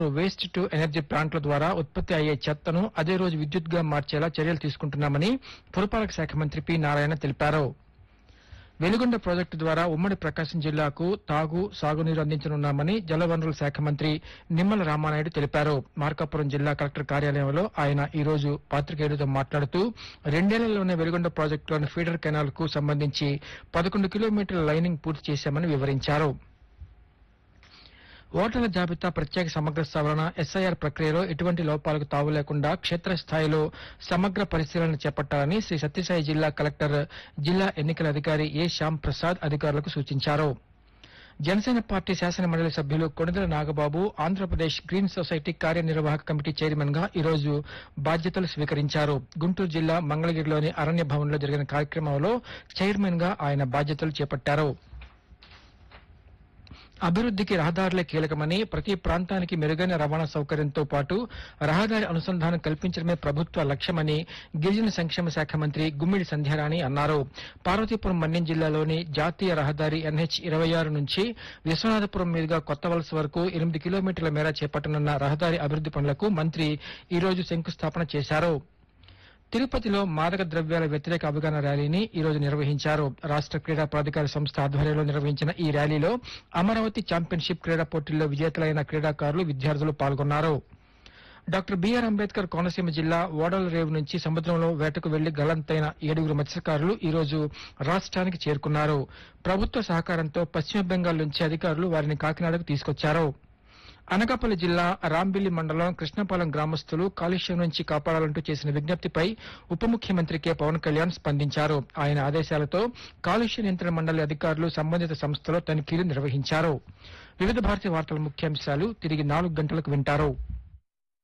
waste to energy ప్లాంట్ల ద్వారా ఉత్పత్తి అయ్యే చెత్తను అదే రోజు విద్యుత్గా మార్చేలా చర్యలు తీసుకుంటున్నామని పురపాలక శాఖ మంత్రి పి నారాయణ తెలిపారు వెలుగొండ ప్రాజెక్టు ద్వారా ఉమ్మడి ప్రకాశం జిల్లాకు తాగు సాగునీరు అందించనున్నామని జలవనరుల శాఖ మంత్రి నిమ్మల రామానాయుడు తెలిపారు మార్కాపురం జిల్లా కలెక్టర్ కార్యాలయంలో ఆయన ఈ రోజు పాత్రికేయులతో మాట్లాడుతూ రెండేళ్లలోనే వెలుగొండ ప్రాజెక్టులోని ఫీడర్ కెనాల్ కు సంబంధించి పదకొండు కిలోమీటర్ల లైనింగ్ పూర్తి చేశామని వివరించారు ఓటర్ల జాబితా ప్రత్యేక సమగ్ర సవరణ ఎస్ఐఆర్ ప్రక్రియలో ఎటువంటి లోపాలకు తావు లేకుండా క్షేత్రస్థాయిలో సమగ్ర పరిశీలన చేపట్టాలని శ్రీ సత్యసాయి జిల్లా కలెక్టర్ జిల్లా ఎన్నికల అధికారి ఏ శ్యామ్ ప్రసాద్ అధికారులకు సూచించారు జనసేన పార్టీ శాసన మండలి సభ్యులు కొణిదెల నాగబాబు ఆంధ్రప్రదేశ్ గ్రీన్ సొసైటీ కార్యనిర్వాహక కమిటీ చైర్మన్ గా ఈ రోజు బాధ్యతలు స్వీకరించారు గుంటూరు జిల్లా మంగళగిరిలోని అరణ్య భవన్లో జరిగిన కార్యక్రమంలో చైర్మన్ గా ఆయన బాధ్యతలు చేపట్టారు అభివృద్ధికి రహదారులే కీలకమని ప్రతి ప్రాంతానికి మెరుగైన రవాణా సౌకర్యంతో పాటు రహదారి అనుసంధానం కల్పించడమే ప్రభుత్వ లక్ష్యమని గిరిజన సంక్షేమ శాఖ మంత్రి గుమ్మిడి సంధ్యారాణి అన్నారు పార్వతీపురం మన్యం జిల్లాలోని జాతీయ రహదారి ఎన్హెచ్ ఇరవై ఆరు నుంచి విశ్వనాథపురం మీదుగా కొత్త వలస వరకు ఎనిమిది కిలోమీటర్ల మేర చేపట్టనున్న రహదారి అభివృద్ది పనులకు మంత్రి ఈ రోజు శంకుస్థాపన చేశారు తిరుపతిలో మాదక ద్రవ్యాల వ్యతిరేక అవగాహన ర్యాలీని ఈ రోజు నిర్వహించారు రాష్ట్ర క్రీడా ప్రాధికార సంస్థ ఆధ్వర్యంలో నిర్వహించిన ఈ ర్యాలీలో అమరావతి ఛాంపియన్షిప్ క్రీడా పోటీల్లో విజేతలైన క్రీడాకారులు విద్యార్థులు పాల్గొన్నారు డాక్టర్ బిఆర్ అంబేద్కర్ కోనసీమ జిల్లా ఓడల రేవు నుంచి సముద్రంలో వేటకు వెళ్లి గల్లంతైన ఏడుగురు మత్స్యకారులు ఈ రోజు రాష్ట్రానికి చేరుకున్నారు ప్రభుత్వ సహకారంతో పశ్చిమ బెంగాల్ నుంచి అధికారులు వారిని కాకినాడకు తీసుకొచ్చారు అనకాపల్లి జిల్లా రాంబిల్లి మండలం కృష్ణపాలెం గ్రామస్తులు కాలుష్యం నుంచి కాపాడాలంటూ చేసిన విజ్ఞప్తిపై ఉప ముఖ్యమంత్రి కె పవన్ కళ్యాణ్ స్పందించారు ఆయన ఆదేశాలతో కాలుష్య నియంత్రణ మండలి అధికారులు సంబంధిత సంస్థలో తనిఖీలు నిర్వహించారు వివిధ భారతీయ వార్తల ముఖ్యాంశాలు తిరిగి నాలుగు గంటలకు వింటారు